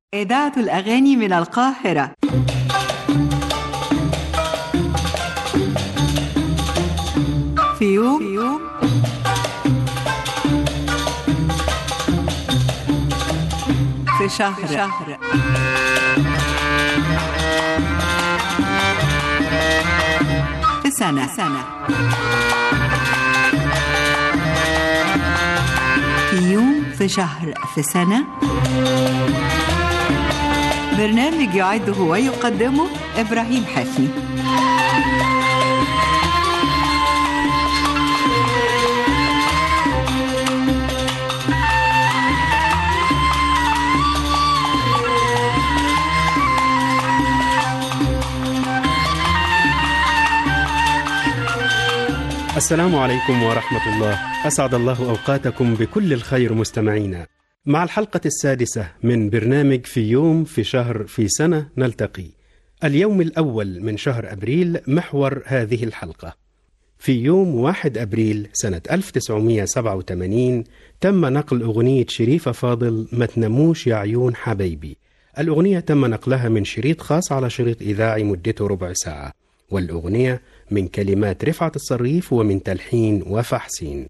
إذاعة الأغاني من القاهرة في يوم, في يوم في شهر, في شهر في سنة, سنة في يوم في شهر في سنة برنامج يعده ويقدمه إبراهيم حفني السلام عليكم ورحمة الله أسعد الله أوقاتكم بكل الخير مستمعينا مع الحلقة السادسة من برنامج في يوم في شهر في سنة نلتقي اليوم الأول من شهر أبريل محور هذه الحلقة في يوم 1 أبريل سنة 1987 تم نقل أغنية شريفة فاضل ما تناموش يا عيون حبايبي الأغنية تم نقلها من شريط خاص على شريط إذاعي مدته ربع ساعة والأغنية من كلمات رفعت الصريف ومن تلحين وفا حسين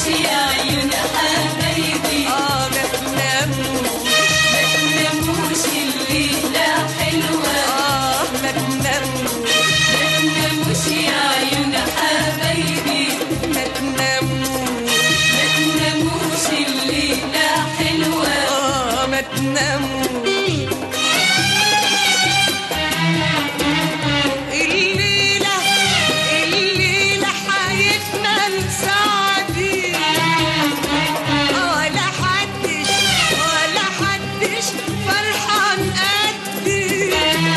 تناموش يا عيون حبايبي اه ما تناموش ما تناموش الليلة حلوة اه ما تناموش ما تناموش يا عيون حبايبي ما تناموش ما تناموش الليلة حلوة اه ما تناموش الليلة الليلة حيكمل سعدي ولا حدش ولا حدش فرحان قدي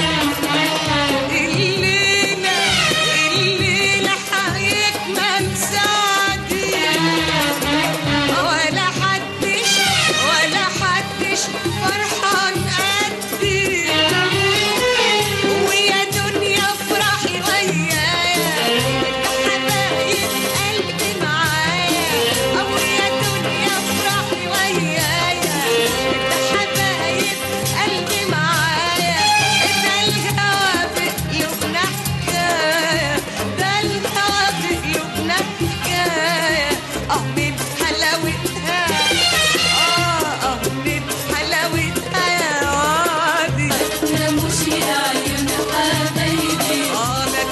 الليلة الليلة حيكمل سعدي ولا حدش ولا حدش فرحان قدي ويا دنيا افرحي ويايا حبايب قلبي معايا او يا دنيا افرحي ويايا حبايب قلبي معايا ده الهوى في قلوبنا حكايه ده الهوى في قلوبنا حكايه اه من حلاوتها اه اه من حلاوتها يا وادي تناموش يا عيون حبايبي اه ما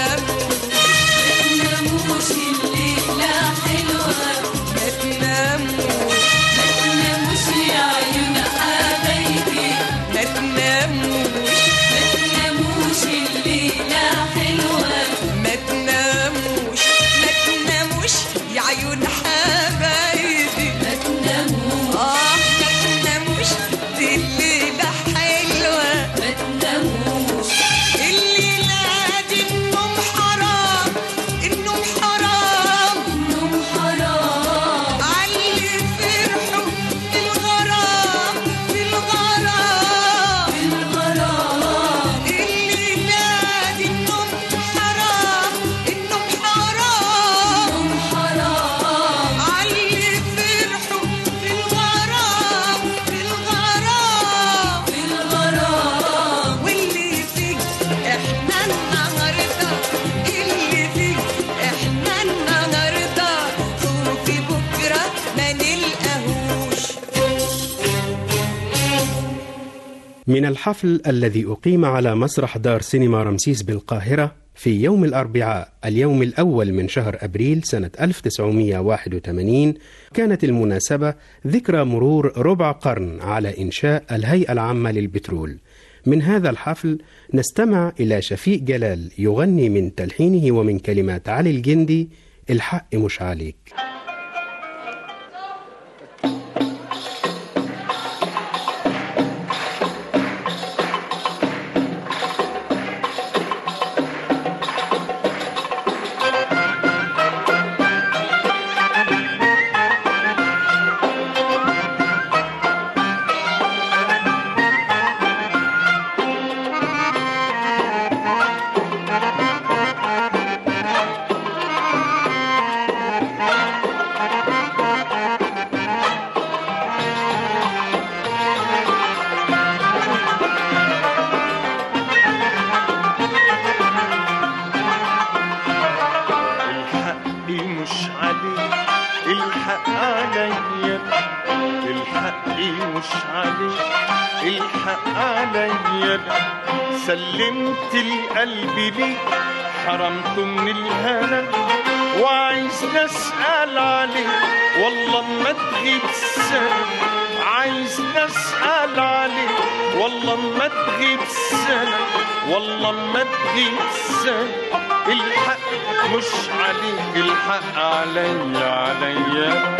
تناموش الليلة حلوة ما تناموش ما تناموش يا عيون حبايبي ما تناموش ما تناموش الليلة حلوة ما تناموش ما تناموش يا عيون حبايبي ما تناموش اه ما تناموش دي الليلة حلوة ما تناموش الليلة دي النوم حرام النوم حرام النوم حرام علي فرحوا بالغرام بالغرام بالغرام الليلة دي النوم حرام النوم حرام النوم حرام علي فرحوا بالغرام بالغرام بالغرام واللي فيك احنا النهارده اللي فيك احنا النهارده خوفي بكره ما نلقاهوش من الحفل الذي أقيم على مسرح دار سينما رمسيس بالقاهرة في يوم الأربعاء اليوم الأول من شهر أبريل سنة 1981 كانت المناسبة ذكرى مرور ربع قرن على إنشاء الهيئة العامة للبترول من هذا الحفل نستمع إلى شفيق جلال يغني من تلحينه ومن كلمات علي الجندي الحق مش عليك الحق مش عليك الحق عليا الحق مش عليك الحق عليا سلمت القلب ليك حرمته من الهنا وعايز نسأل عليك والله ما تغيب سنة عايز نسأل عليك والله ما تغيب سنة والله ما تغيب سنة الحق مش عليك الحق عليا عليا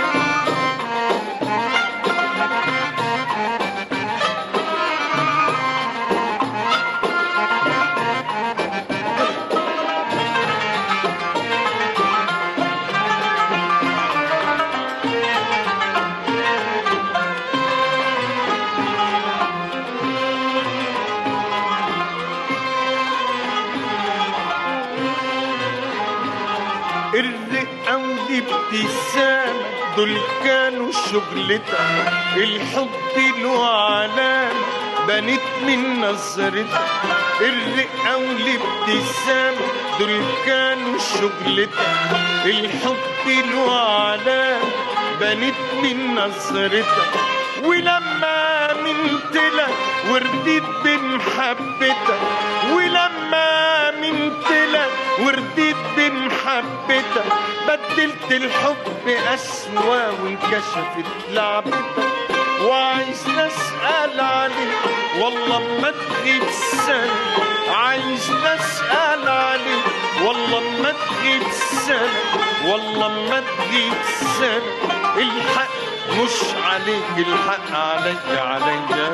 الرقة والابتسامة دول كانوا شغلتك الحب له علامة بنت من نظرتك الرقة والابتسامة دول كانوا شغلتك الحب له علام بنت من نظرتك ولما منت لك ورديت بمحبتك ولما منت لك ورديت بمحبتك بدلت الحب أسوأ وانكشفت لعبتك وعايز اسال عليك والله ما تغيب سنه عايز اسال عليك والله ما تغيب سنه والله ما تغيب سنه الحق مش عليك الحق عليك عليا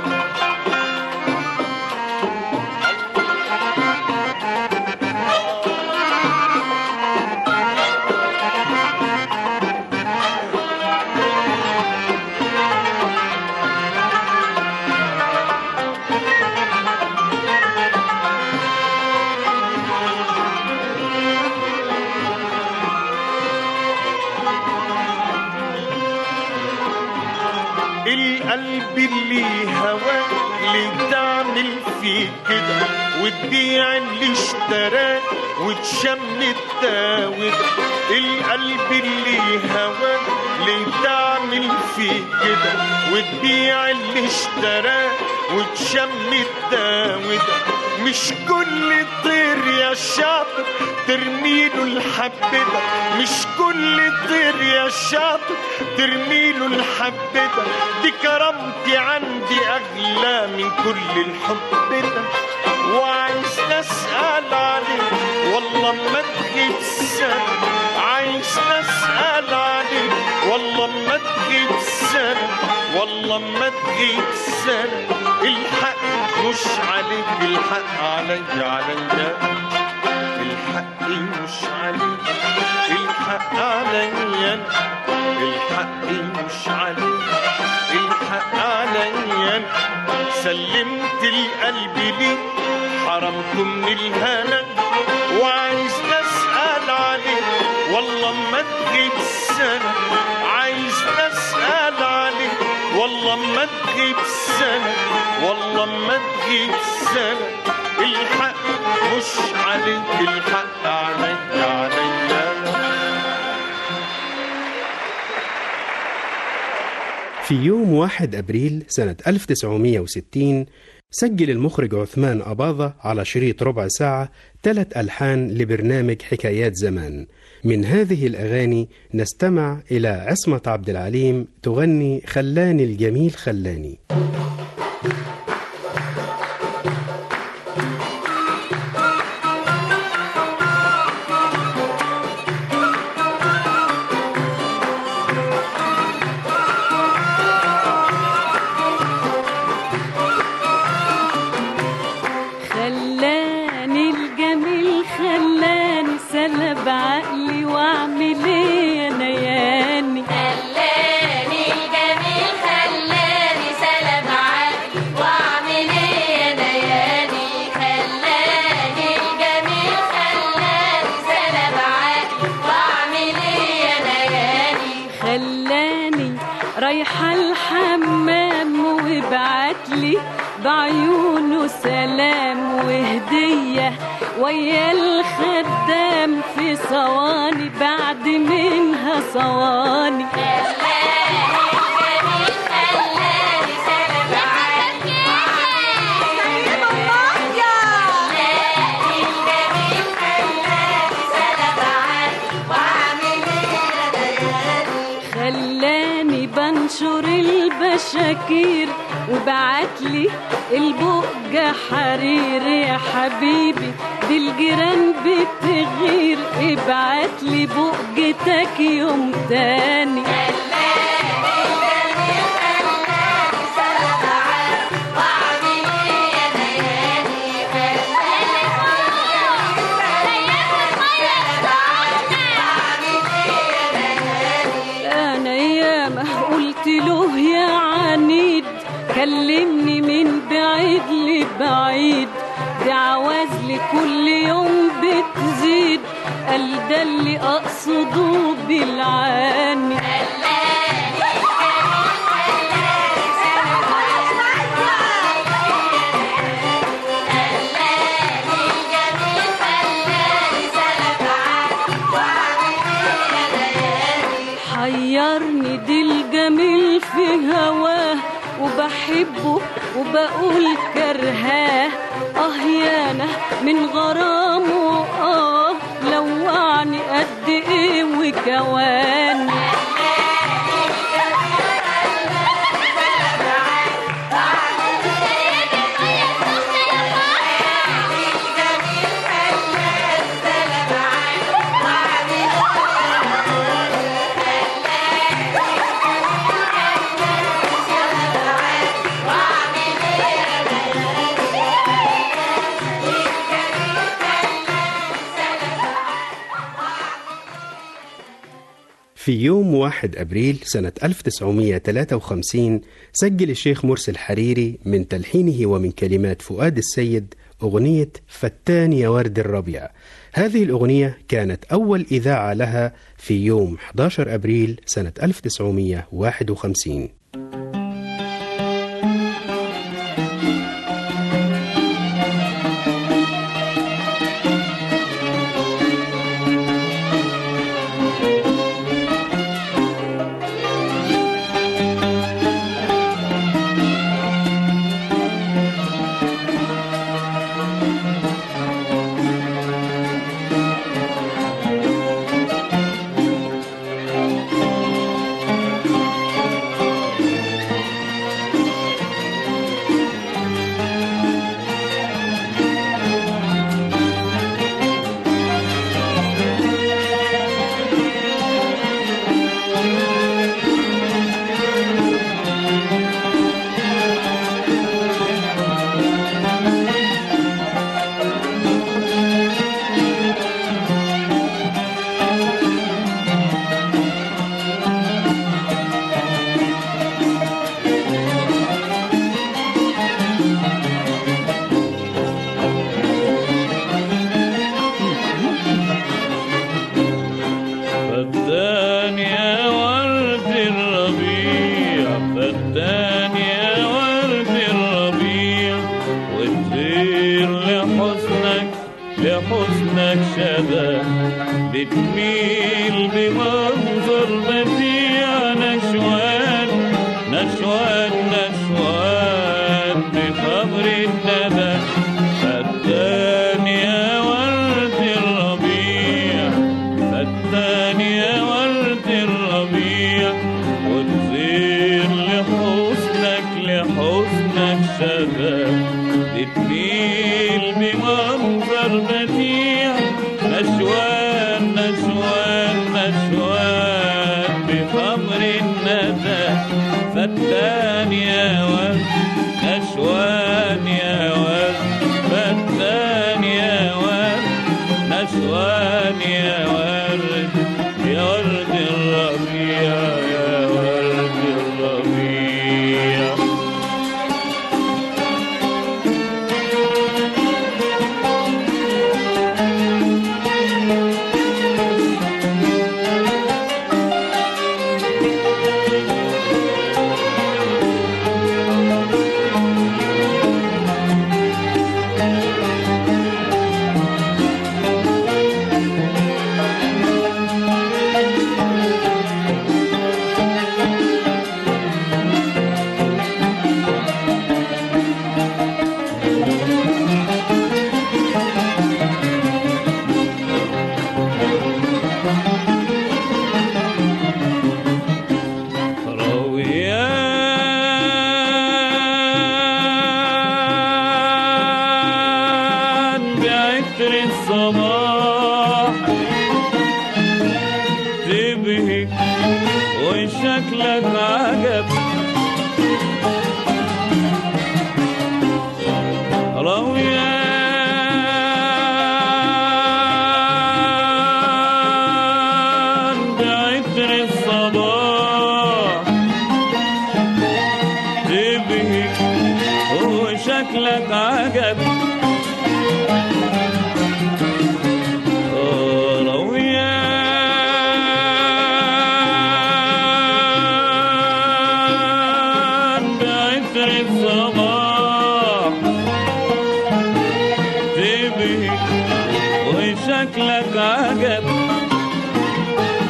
القلب اللي هواك اللي تعمل فيه كده وتبيع اللي اشتراك وتشم التاوده القلب اللي هواك اللي تعمل فيه كده وتبيع اللي اشتراك وتشم التاوده مش كل طير يا شاطر ترميله الحبدة مش كل طير يا شاطر ترميله الحبدة دي كرامتي عندي أغلى من كل الحب ده وعايز أسأل عليك والله ما تغيب سنة عايز أسأل عليك والله ما تغيب سنة والله ما تغيب سنة الحق مش عليك الحق علي عليا الحق مش عليك الحق عليا الحق مش عليك الحق عليا سلمت القلب ليك حرمته من الهنا وعايز اسال عليك والله ما تغيب سنه عايز اسال عليك والله ما تغيب سنه والله ما تغيب سنه الحق مش عليك الحق عليك عليا في يوم 1 أبريل سنة 1960 سجل المخرج عثمان أباظة على شريط ربع ساعة ثلاث ألحان لبرنامج حكايات زمان من هذه الأغاني نستمع إلى عصمة عبد العليم تغني خلاني الجميل خلاني خلاني الجميل خلاني سلب عقلي واعمل ايه انا ياني خلاني الجميل خلاني سلب عقلي واعمل ايه انا ياني خلاني الجميل خلاني سلب عقلي واعمل ايه انا ياني خلاني رايحة الحمام وبعتلي بعيونه سلام وهدية ويا الخدام في صواني بعد منها صواني خلاني الجميل خلاني سلب عقلي خلاني الجميل خلاني سلب عقلي واعمل ايه انا ياني خلاني بنشر البشاكير وبعتلي البقجة حرير يا حبيبي دي الجيران بتغير ابعتلي بقجتك يوم تاني انا ياما قلت له يا عنيد كلمني من بعيد لبعيد دي عوازلي كل يوم بتزيد قال ده اللي اقصده بالعاني حيرني دي الجميل في هواه وبحبه وبقول كرهاه اه يانا من غرامه اه لوعني قد ايه وكواني في يوم 1 أبريل سنة 1953 سجل الشيخ مرسي الحريري من تلحينه ومن كلمات فؤاد السيد أغنية فتان يا ورد الربيع هذه الأغنية كانت أول إذاعة لها في يوم 11 أبريل سنة 1951 فتان يا ورد الربيع فتان يا ورد الربيع وتطير لحسنك لحسنك شذا بتميل بمنظر بديع نشوان نشوان نشوان بخمر الندى فتان يا ورد الربيع فتان يا ورد الربيع وتطير لحسنك لحسنك شذا بتميل بمنظر بديع نشوان نشوان نشوان بخمر الندى فتان يا ورد نشوان يا ورد فتان يا ورد نشوان يا ورد يا ورد الربيع يا ورد الربيع رويان بعطر الصباح تبهي وشكلك عجب رويان بعطر الصباح تبهي وشكلك عجب رويان بعطر الصباح تبهي وشكلك عجب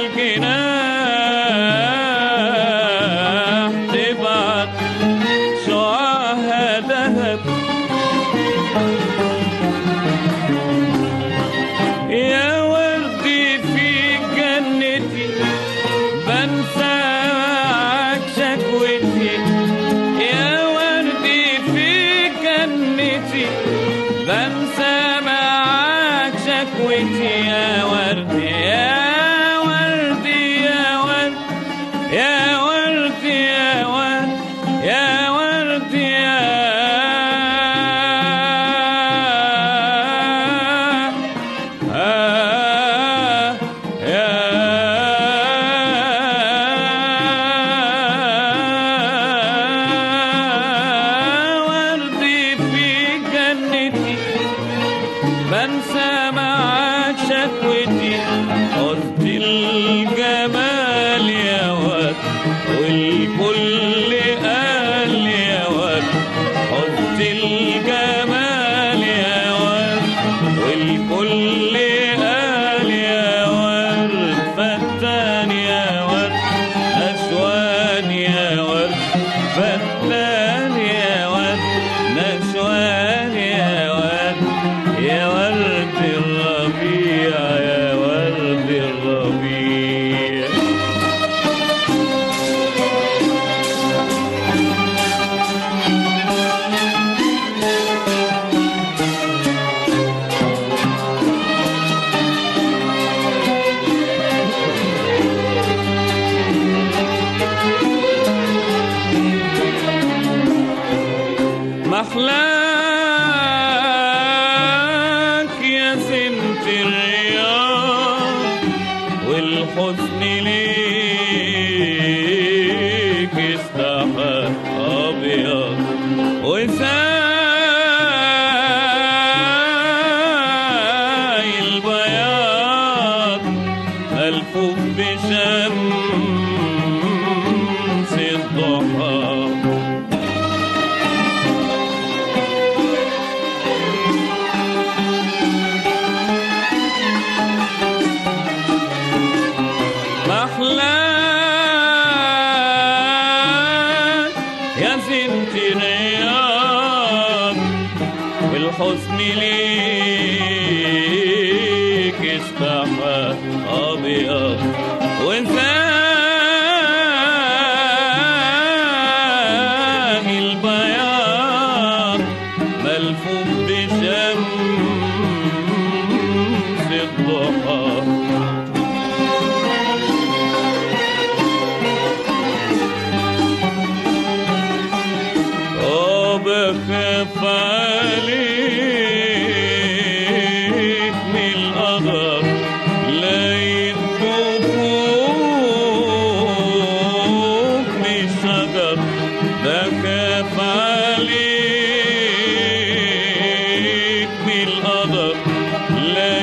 الجناح تبعت شعاعها ذهب يا وردي في جنتي بنسى معاك شكوتي يا وردي في جنتي بنسى معاك شكوتي يا وردي يا وردي يا وردي يا وردي يا وردي يا وردي يا آه يا وردي في جنتي بنسى معاك شكوتي قصدي الجمال يا واد والكل قال يا واد قصدي الجمال يا واد والكل قال يا واد فتان يا واد نشوان يا واد فتان يا واد نشوان يا واد يا ورد الربيع يا ورد الربيع محلاك يا سنت الرياض والحزن ليك استحى ابيض وساي البياض ملفوف بشمس الضحى محلاك يا زنت رياض والحزن ليك استحى ابيض وثاني البياض ملفوف بشمس الضحى وبخاف عليك من القدر لا يدوبوك من الشجر بخاف عليك من القدر لا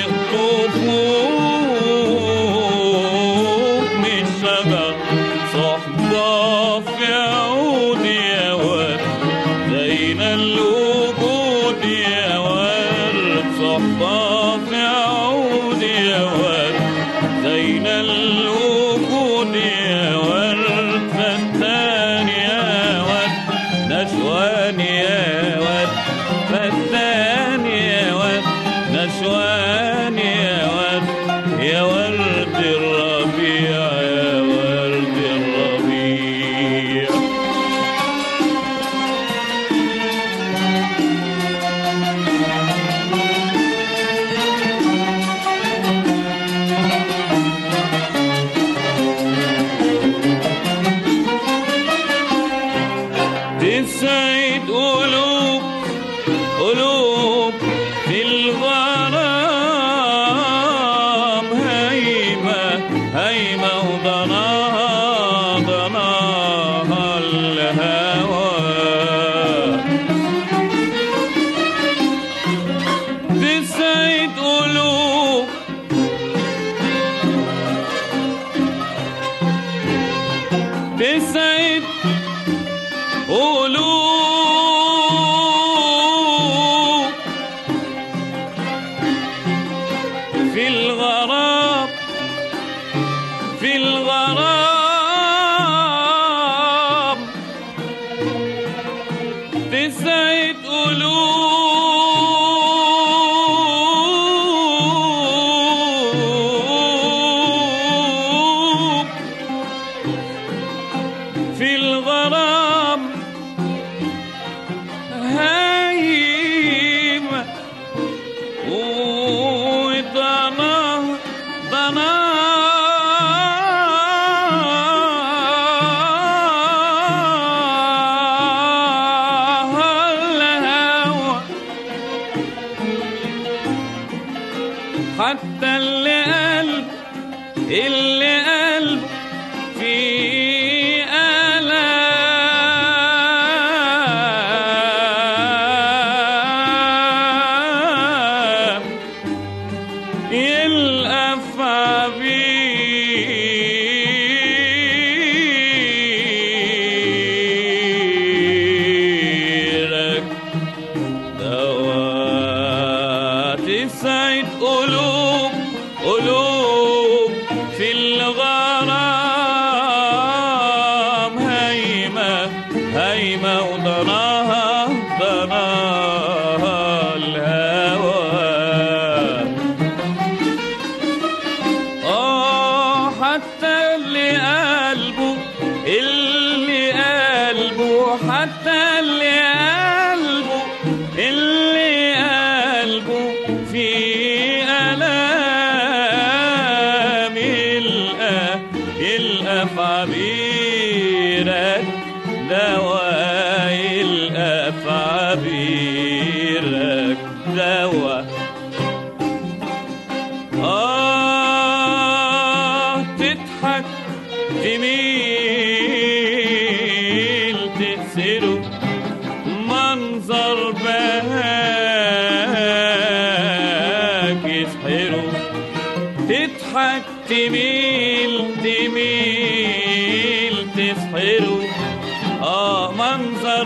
يخطفوك من الشجر صحبة في عود يا ورد زين الوجود يا ورد صحبة في عود يا ورد زين الوجود يا ورد فتان يا ورد نشوان يا ورد فتان يا ورد نشوان يا ورد يا ورد الربيع يا ورد الربيع تسعد قلوب قلوب في الغرام هيمة هيمة وضناها ضناها الهوى تسعد قلوب تسعد قلوب في الغرام حتى اللي قلب اللي قلب في ألام يلقى في عبيرك دواء تسعد قلوب قلوب في الغرام هيمة هيمة وضناها ضناها الهوى آه حتى اللي قلبه اللي قلبه حتى اللي قلبه اللي قلبه في ألام يلقى يلقى في عبيرك دواء يلقى في عبيرك دواء آه تضحك جميل تأثره منظر بهاك يسحره تضحك تميل تميل تسحره آه منظر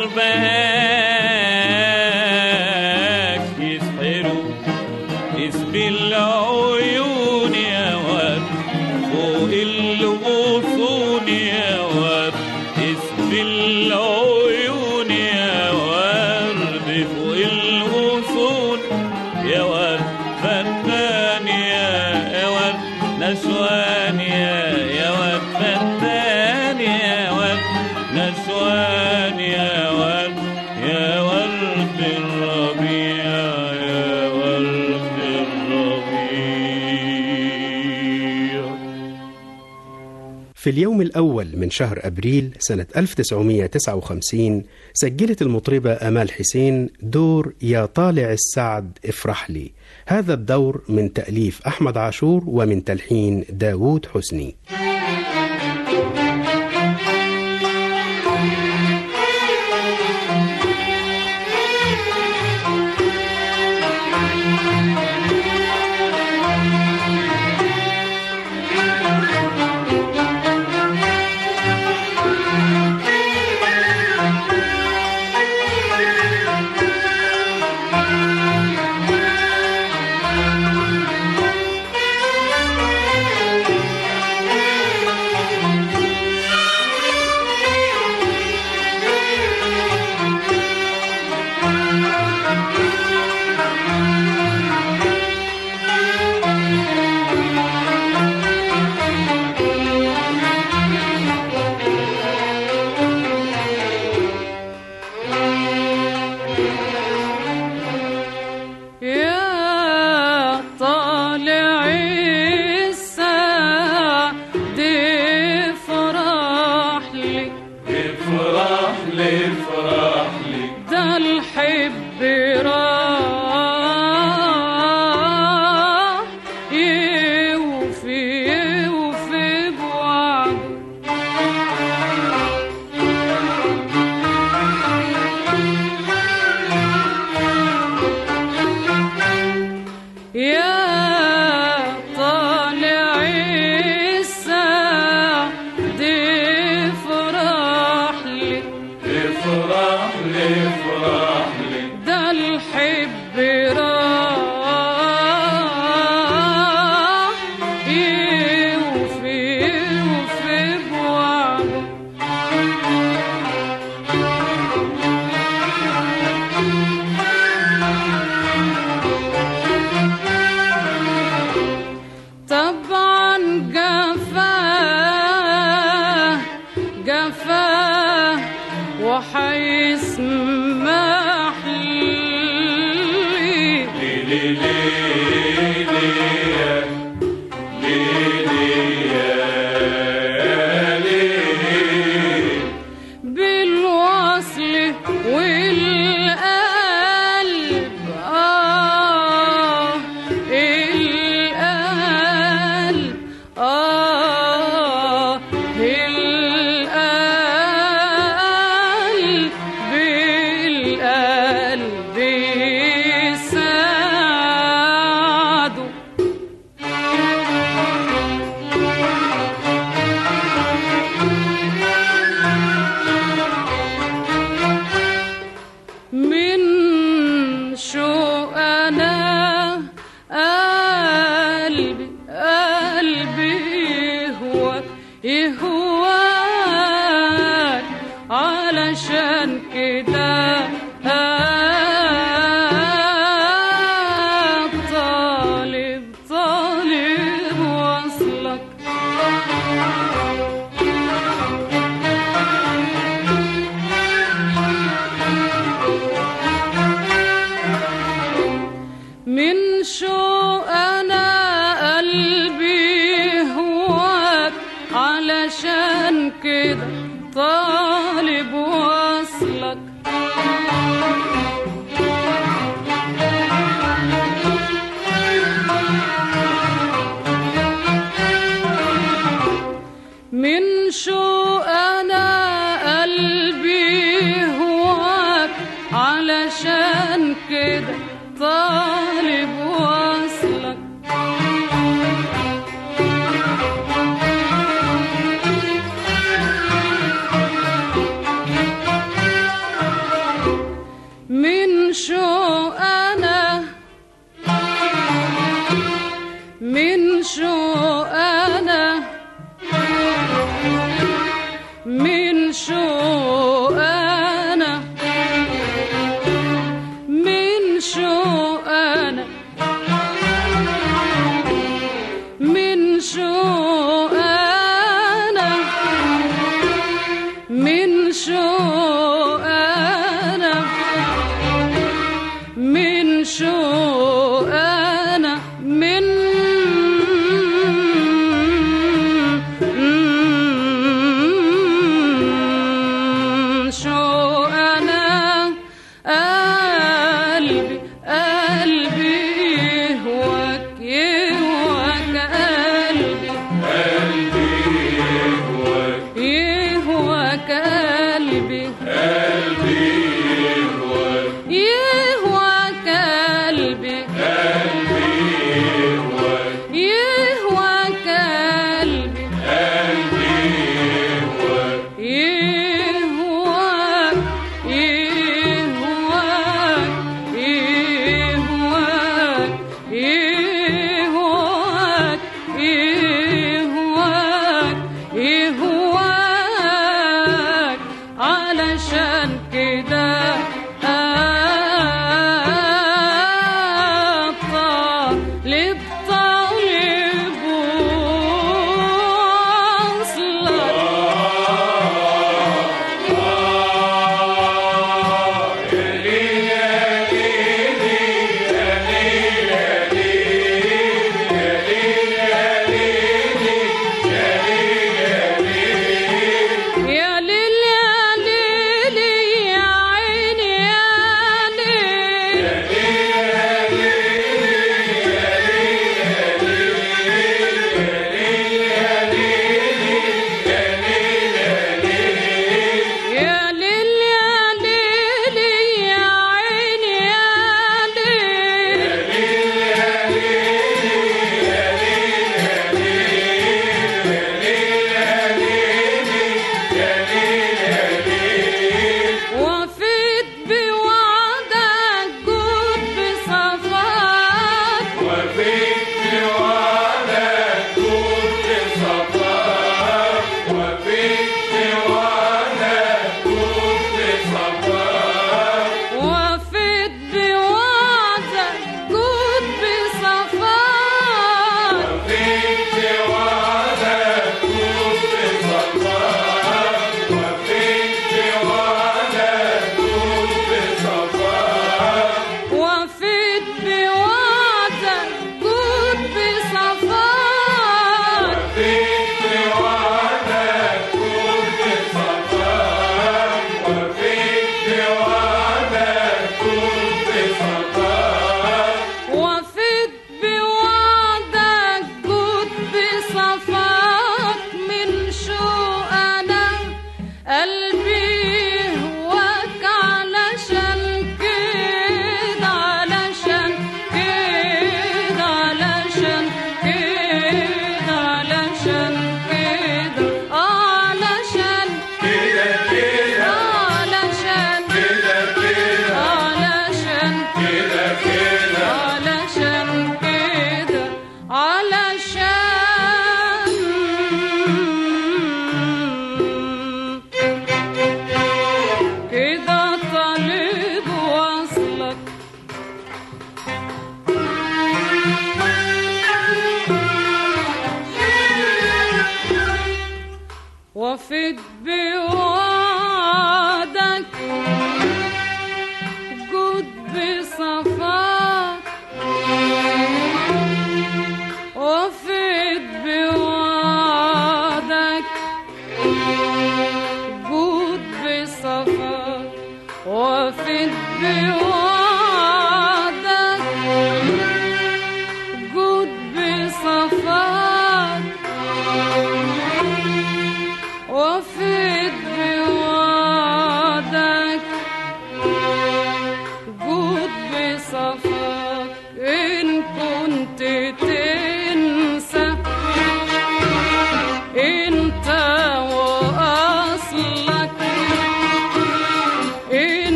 بهاك يسحره اسبي العيون يا ورد فوق الغصون يا ورد اسبي العيون يا ورد فوق الغصون يا ورد فنان يا يا ورد نشوان يا يا ورد فنان يا ورد نشوان يا ورد يا ورد الربيع يا ورد الربيع في اليوم الأول من شهر أبريل سنة 1959 سجلت المطربة أمال حسين دور يا طالع السعد افرح لي هذا الدور من تأليف أحمد عاشور ومن تلحين داوود حسني يا طالع السعد افرح لي افرح لي افرح لي ده الحب راح يوفي يوفي بوعده يا طالع السعد افرح لي افرح لي افرح لي ده الحب راح يوفي يوفي بوعده طبعا جفاه جفاه وحيسمح لي لي لي لي لي لي بالوصل والقلب آه القلب من شو انا قلبي هواك علشان كده طالب وصلك من شو انا قلبي هواك علشان كده طالب وصلك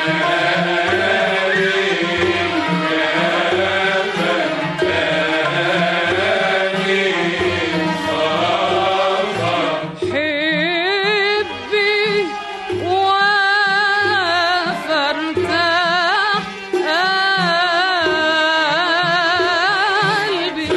حبي وفرتاح قلبي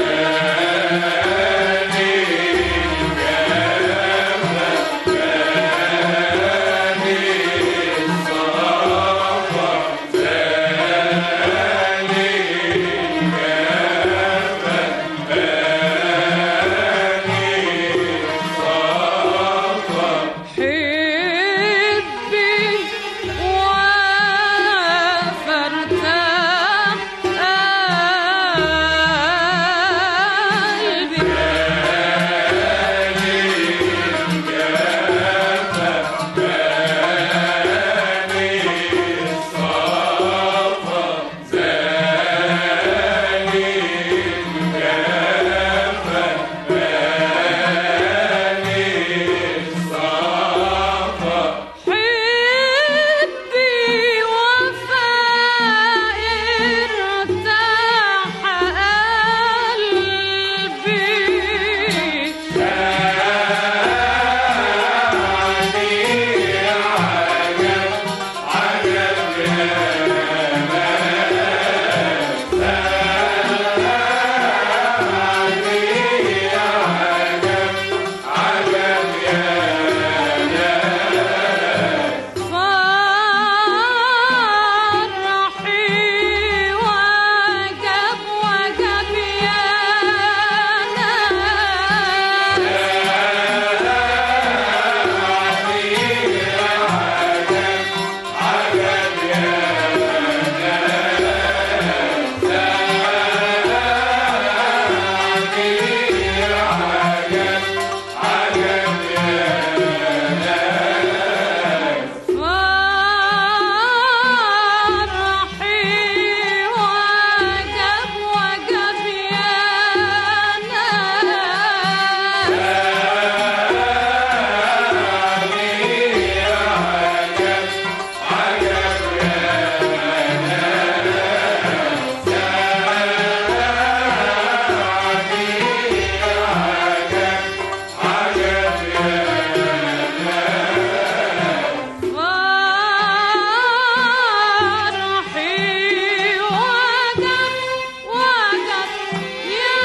حبي وفرتاح قلبي حبي وفاء ارتاح قلبي فرحي وجب وجب يا ناس فرحي وجب وجب يا ناس فرحي وجب وجب يا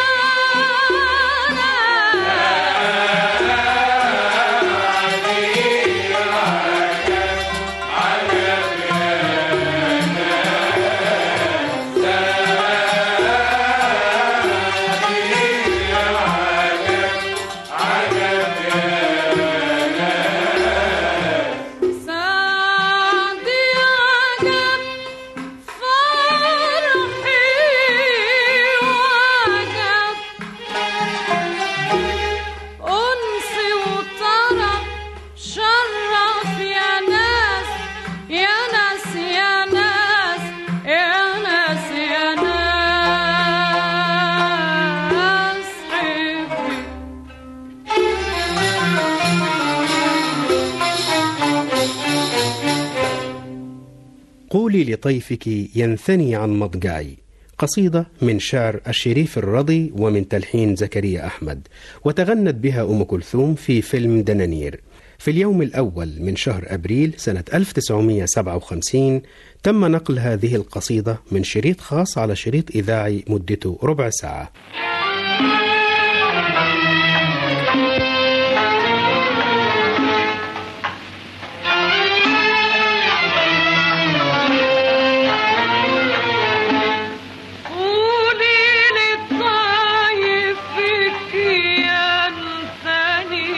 سعدي عجب فرحي وعجب أنسي وطرب شرف يا ناس يا ناس يا ناس يا ناس يا ناس حبي قولي لطيفك ينثني عن مضجعي قصيدة من شعر الشريف الرضي ومن تلحين زكريا أحمد وتغنت بها أم كلثوم في فيلم دنانير في اليوم الأول من شهر أبريل سنة 1957 تم نقل هذه القصيدة من شريط خاص على شريط إذاعي مدته ربع ساعة قولي لطايفك ينثني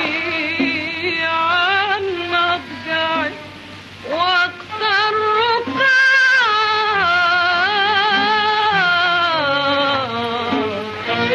عن مضجعي واكثر رقعا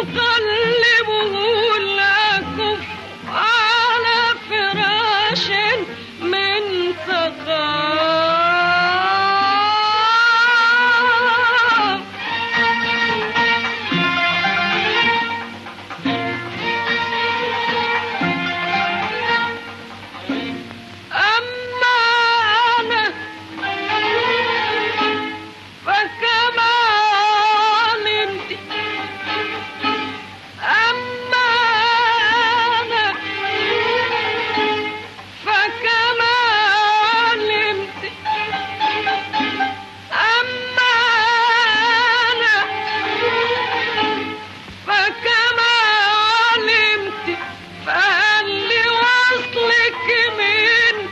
أقلبه لكم على فراش من فخار أما أنا فكما علمت أما أنا فكما علمت أما أنا فكما علمت فهل لوصلك من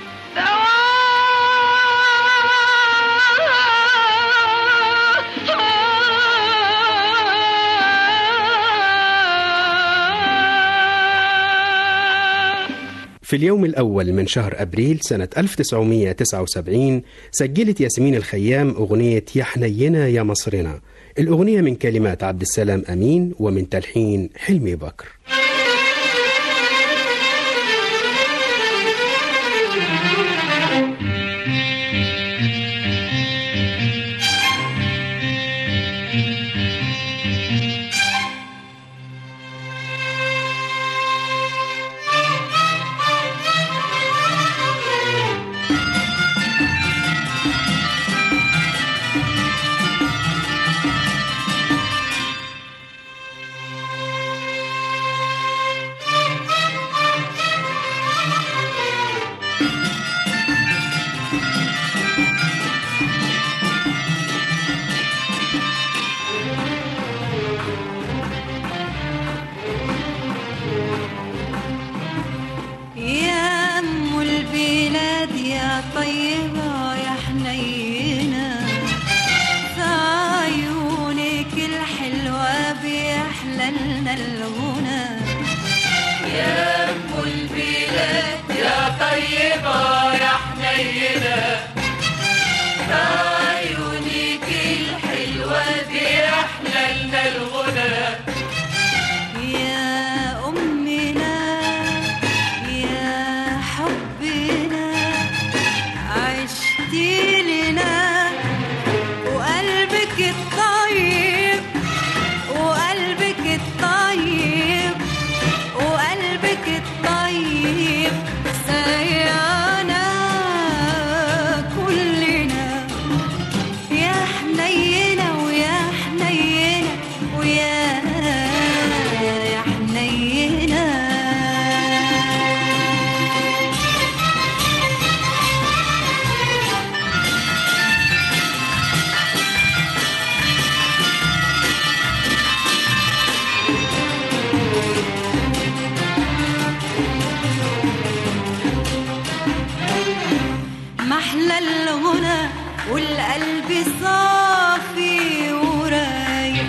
دواء في اليوم الأول من شهر أبريل سنة 1979 سجلت ياسمين الخيام أغنية يا حنينا يا مصرنا الأغنية من كلمات عبد السلام أمين ومن تلحين حلمي بكر يا أم البلاد يا طيبة يا حنينة في عيونك الحلوة بيحلى لنا الغنى يا أم البلاد يا طيبة يا حنينة في عيونك الحلوة بيحلى لنا الغنى يا أمنا يا حبنا عشتي لنا وقلبك الطيب وقلبك الطيب وقلبك الطيب سيانا كلنا يا حنينة ويا حنينة ويا يا حنينة محلى الغنى والقلب صافي ورايق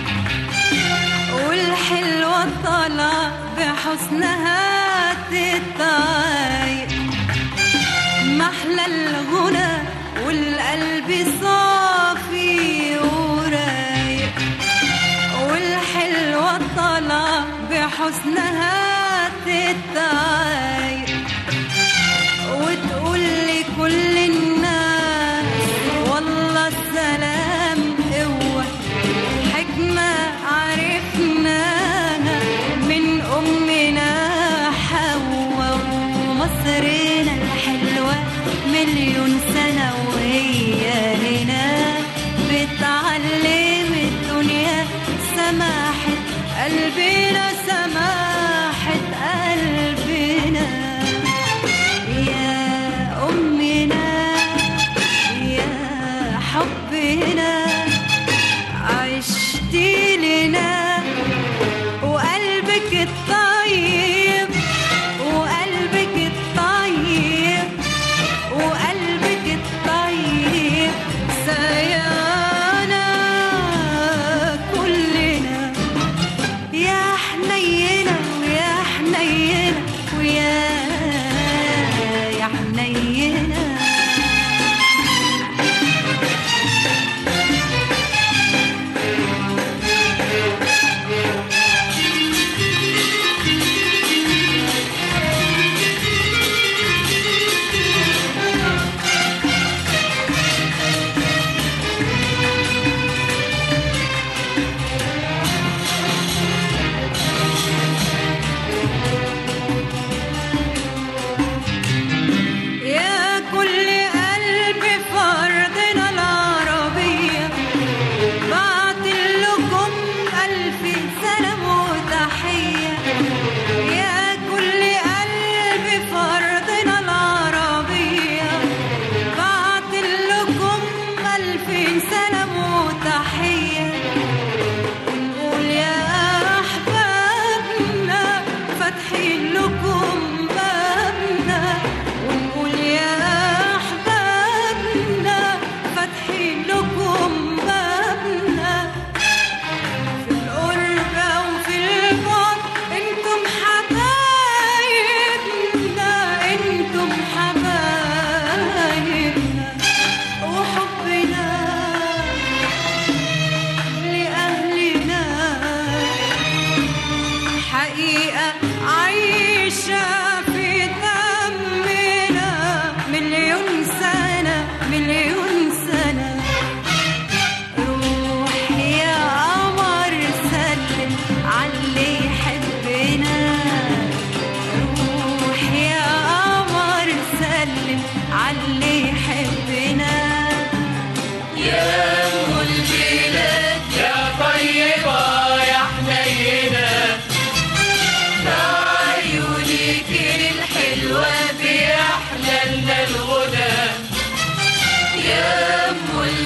والحلوة طالعة بحسنها تتعايق محلى الغنى والقلب صافي ورايق والحلوة طالعة بحسنها تتعايق وتقول لكل الناس والله السلام قوة حكمة عرفناها من أمنا حواء ومصرنا الحلوة مليون سنة وهي هنا بتعلم الدنيا سماحة قلبنا سماحة قلبنا يا أمنا يا حبنا عشتي لنا وقلبك الطيب وقلبك الطيب وقلبك الطيب سيانا كلنا يا حنينة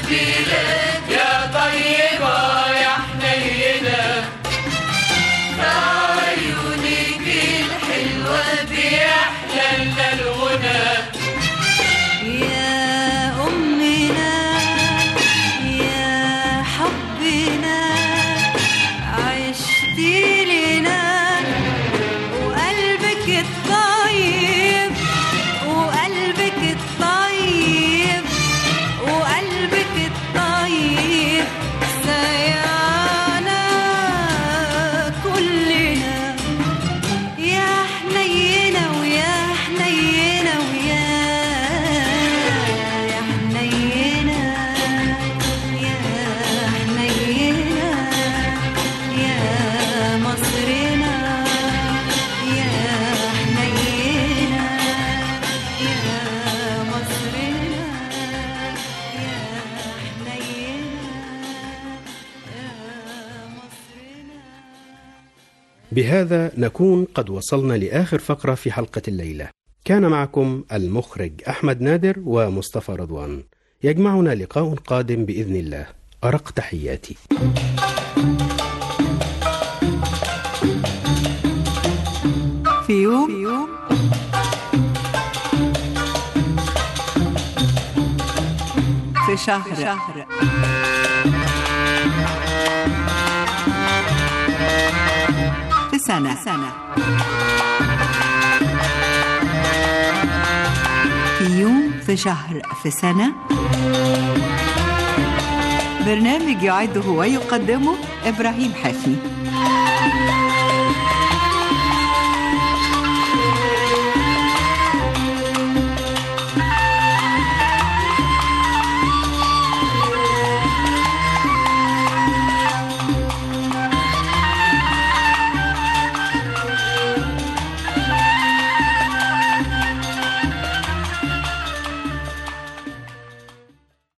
يا طيبة يا حنينة عيونك الحلوة بيحلى لنا الغنى يا أمنا يا حبنا عشتي لنا وقلبك الطيب وقلبك الطيب وقلبك الطيب سيعنا كلنا يا حنينة ويا حنينة ويا يا حنينة يا حنينة يا مصرنا يا حنينة يا مصرنا يا حنينة يا مصرنا بهذا نكون قد وصلنا لآخر فقرة في حلقة الليلة كان معكم المخرج أحمد نادر ومصطفى رضوان يجمعنا لقاء قادم بإذن الله أرق تحياتي في يوم في يوم في شهر شهر في سنة سنة في يوم في شهر في سنة برنامج يعده ويقدمه إبراهيم حفني